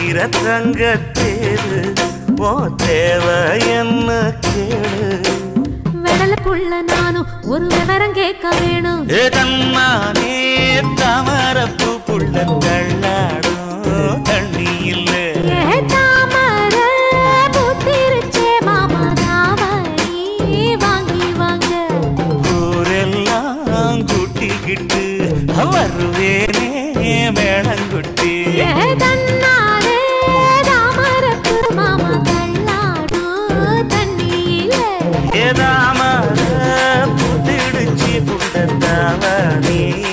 வீர தங்கத்தேரு ஓ தேவை என்ன கேளு வெடல புள்ள நானும் ஒரு விவரம் கேட்க வேணும் ஏ தன்னானே தாமரப்பு புள்ள தள்ளாடும் தண்ணி இல்லை ஏ தாமர பூத்திருச்சே மாமா தாவணி வாங்கி வாங்க ஊரெல்லாம் கூட்டிக்கிட்டு வருவேனே மேளங்குட்டி ஏ தன்னாரே தாமரப்பு மாமா தள்ளாடும் தண்ணியில ஏதாம புத்திடுச்சி புட்டத்தாவணி